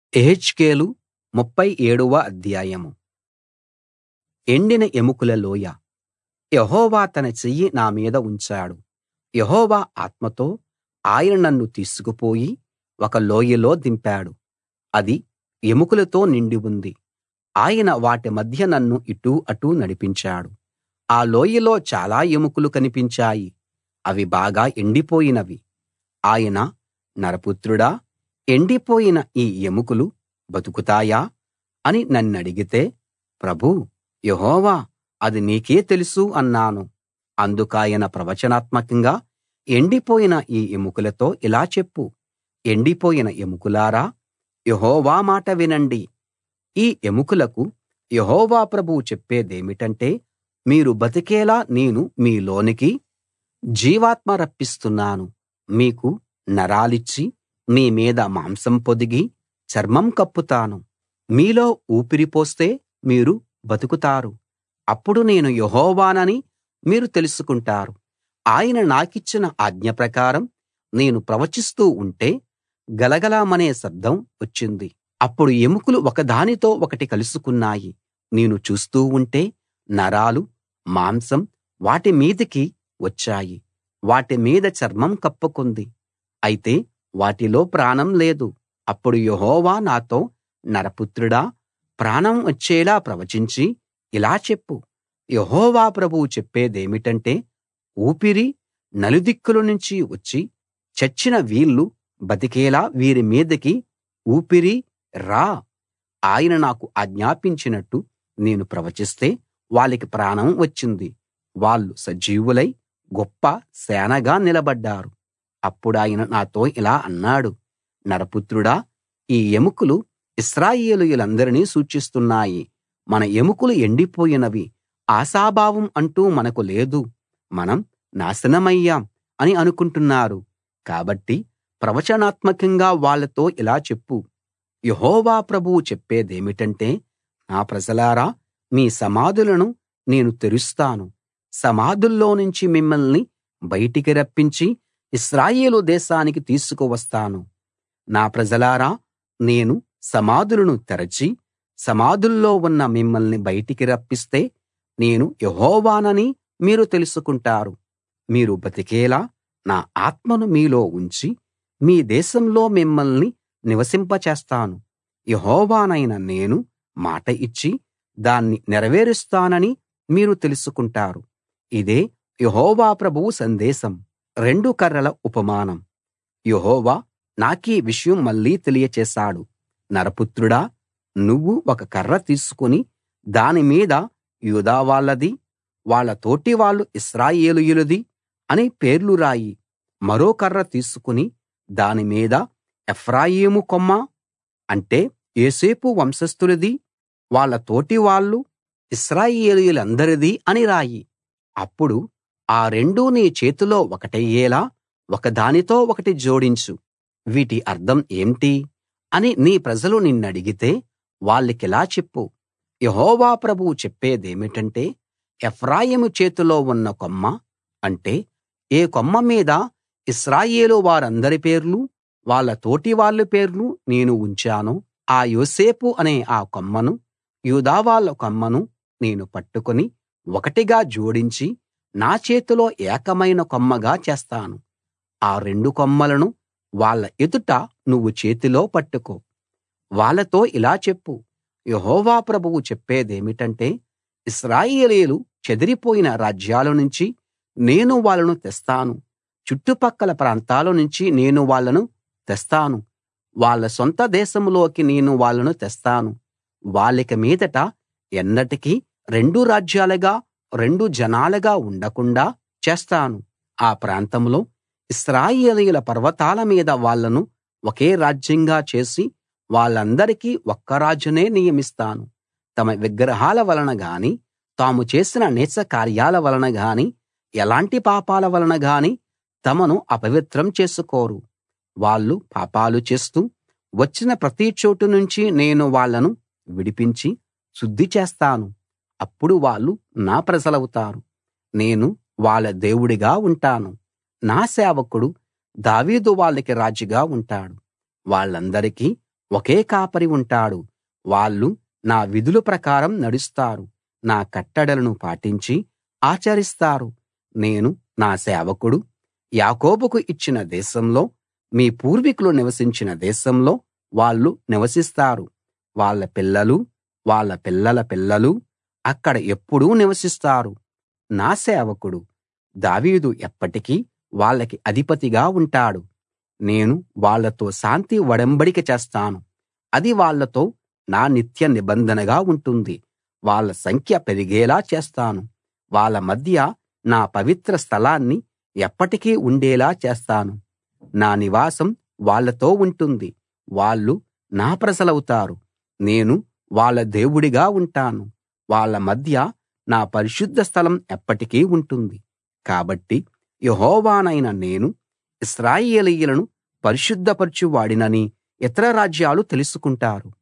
యెహెజ్కేలు ముప్ఫై ఏడవ అధ్యాయం ఎండిన ఎముకల లోయ యెహోవా తన చెయ్యి నా మీద ఉంచాడు యెహోవా ఆత్మతో ఆయన నన్ను తీసుకుపోయి ఒక లోయలో దింపాడు అది ఎముకలతో నిండి ఉంది ఆయన వాటి మధ్య నన్ను ఇటూ అటూ నడిపించాడు ఆ లోయలో చాలా ఎముకలు కనిపించాయి అవి బాగా ఎండిపోయినవి ఆయన నరపుత్రుడా ఎండిపోయిన ఈ ఎముకలు బతుకుతాయా అని నన్నడిగితే ప్రభూ యెహోవా అది నీకే తెలుసు అన్నాను అందుకాయన ప్రవచనాత్మకంగా ఎండిపోయిన ఈ ఎముకలతో ఇలా చెప్పు ఎండిపోయిన ఎముకలారా యెహోవా మాట వినండి ఈ ఎముకలకు యెహోవా ప్రభువు చెప్పేదేమిటంటే మీరు బతికేలా నేను మీలోనికి జీవాత్మ రప్పిస్తున్నాను మీకు నరాలిచ్చి మీ మీద మాంసం పొదిగి చర్మం కప్పుతాను మీలో ఊపిరి పోస్తే మీరు బతుకుతారు అప్పుడు నేను యెహోవానని మీరు తెలుసుకుంటారు ఆయన నాకిచ్చిన ఆజ్ఞ ప్రకారం నేను ప్రవచిస్తూ ఉంటే గలగలమనే శబ్దం వచ్చింది అప్పుడు ఎముకలు ఒకదానితో ఒకటి కలుసుకున్నాయి నేను చూస్తూ ఉంటే నరాలు మాంసం వాటి మీదికి వచ్చాయి వాటి మీద చర్మం కప్పుకుంది అయితే వాటిలో ప్రాణం లేదు అప్పుడు యెహోవా నాతో నరపుత్రుడా ప్రాణం వచ్చేలా ప్రవచించి ఇలా చెప్పు యెహోవా ప్రభువు చెప్పేదేమిటంటే ఊపిరి నలుదిక్కుల నుంచి వచ్చి చచ్చిన వీళ్ళు బతికేలా వీరి మీదికి ఊపిరి రా ఆయన నాకు ఆజ్ఞాపించినట్టు నేను ప్రవచిస్తే వాళ్ళకి ప్రాణం వచ్చింది వాళ్ళు సజీవులై గొప్ప సేనగా నిలబడ్డారు అప్పుడాయన నాతో ఇలా అన్నాడు నరపుత్రుడా ఈ ఎముకలు ఇశ్రాయేలీయులందరినీ సూచిస్తున్నాయి మన ఎముకలు ఎండిపోయినవి ఆశాభావం అంటూ మనకు లేదు మనం నాశనమయ్యాం అని అనుకుంటున్నారు కాబట్టి ప్రవచనాత్మకంగా వాళ్ళతో ఇలా చెప్పు యెహోవా ప్రభువు చెప్పేదేమిటంటే నా ప్రజలారా మీ సమాధులను నేను తెరుస్తాను సమాధుల్లో నుంచి మిమ్మల్ని బయటికి రప్పించి ఇశ్రాయేలు దేశానికి తీసుకువస్తాను నా ప్రజలారా నేను సమాధులను తెరచి సమాధుల్లో ఉన్న మిమ్మల్ని బయటికి రప్పిస్తే నేను యెహోవానని మీరు తెలుసుకుంటారు మీరు బతికేలా నా ఆత్మను మీలో ఉంచి మీ దేశంలో మిమ్మల్ని నివసింపచేస్తాను యెహోవానైన నేను మాట ఇచ్చి దాన్ని నెరవేరుస్తానని మీరు తెలుసుకుంటారు ఇదే యెహోవా ప్రభువు సందేశం రెండు కర్రల ఉపమానం యెహోవా నాకీ విషయం మళ్ళీ తెలియచేశాడు నరపుత్రుడా నువ్వు ఒక కర్ర తీసుకుని దాని మీద యూదా వాళ్ళది వాళ్ళ తోటివాళ్ళు ఇశ్రాయేలీయులది అని పేర్లు రాయి మరో కర్ర తీసుకుని దాని మీద ఎఫ్రాయిము కొమ్మ అంటే యోసేపు వంశస్థులది వాళ్ళ తోటివాళ్ళు ఇశ్రాయేలీయులందరిది అని రాయి అప్పుడు ఆ రెండూ నీ చేతిలో ఒకటయ్యేలా ఒకదానితో ఒకటి జోడించు వీటి అర్థం ఏంటి అని నీ ప్రజలు నిన్నడిగితే వాళ్ళకిలా చెప్పు యెహోవా ప్రభువు చెప్పేదేమిటంటే ఎఫ్రాయిము చేతిలో ఉన్న కొమ్మ అంటే ఏ కొమ్మ మీద ఇశ్రాయేలు వారందరి పేర్లు వాళ్ళ తోటివాళ్ళ పేర్లు నేను ఉంచానో ఆ యోసేపు అనే ఆ కొమ్మను యూదా వాళ్ళ కొమ్మను నేను పట్టుకుని ఒకటిగా జోడించి నా చేతిలో ఏకమైన కొమ్మగా చేస్తాను ఆ రెండు కొమ్మలను వాళ్ళ ఎదుట నువ్వు చేతిలో పట్టుకో వాళ్ళతో ఇలా చెప్పు యెహోవా ప్రభువు చెప్పేదేమిటంటే ఇశ్రాయేలీయులు చెదిరిపోయిన రాజ్యాల నుంచి నేను వాళ్ళను తెస్తాను చుట్టుపక్కల ప్రాంతాల నుంచి నేను వాళ్ళను తెస్తాను వాళ్ళ సొంత దేశంలోకి నేను వాళ్ళను తెస్తాను వాళ్ళకి మీదట ఎన్నటికీ రెండు రాజ్యాలుగా రెండు జనాలుగా ఉండకుండా చేస్తాను ఆ ప్రాంతంలో ఇశ్రాయేలీయుల పర్వతాల మీద వాళ్ళను ఒకే రాజ్యంగా చేసి వాళ్ళందరికీ ఒక్క రాజునే నియమిస్తాను తమ విగ్రహాల వలన గాని తాము చేసిన నీచ కార్యాల వలన గాని ఎలాంటి పాపాల వలన గాని తమను అపవిత్రం చేసుకోరు వాళ్ళు పాపాలు చేస్తూ వచ్చిన ప్రతి చోటు నుంచి నేను వాళ్ళను విడిపించి శుద్ధి చేస్తాను అప్పుడు వాళ్ళు నా ప్రజలవుతారు నేను వాళ్ళ దేవుడిగా ఉంటాను నా సేవకుడు దావీదు వాళ్ళకి రాజుగా ఉంటాడు వాళ్ళందరికీ ఒకే కాపరి ఉంటాడు వాళ్ళు నా విధుల ప్రకారం నడుస్తారు నా కట్టడలను పాటించి ఆచరిస్తారు నేను నా సేవకుడు యాకోబుకు ఇచ్చిన దేశంలో మీ పూర్వీకులు నివసించిన దేశంలో వాళ్ళు నివసిస్తారు వాళ్ళ పిల్లలు వాళ్ళ పిల్లల పిల్లలు అక్కడ ఎప్పుడూ నివసిస్తారు నా సేవకుడు దావీదు ఎప్పటికీ వాళ్ళకి అధిపతిగా ఉంటాడు నేను వాళ్ళతో శాంతి ఒడంబడిక చేస్తాను అది వాళ్ళతో నా నిత్య నిబంధనగా ఉంటుంది వాళ్ళ సంఖ్య పెరిగేలా చేస్తాను వాళ్ళ మధ్య నా పవిత్ర స్థలాన్ని ఎప్పటికీ ఉండేలా చేస్తాను నా నివాసం వాళ్ళతో ఉంటుంది వాళ్ళు నా ప్రజలవుతారు నేను వాళ్ళ దేవుడిగా ఉంటాను వాళ్ళ మధ్య నా పరిశుద్ధ స్థలం ఎప్పటికీ ఉంటుంది కాబట్టి యెహోవానైన నేను ఇశ్రాయేలీయులను పరిశుద్ధపరచు వాడినని ఇతర రాజ్యాలు తెలుసుకుంటారు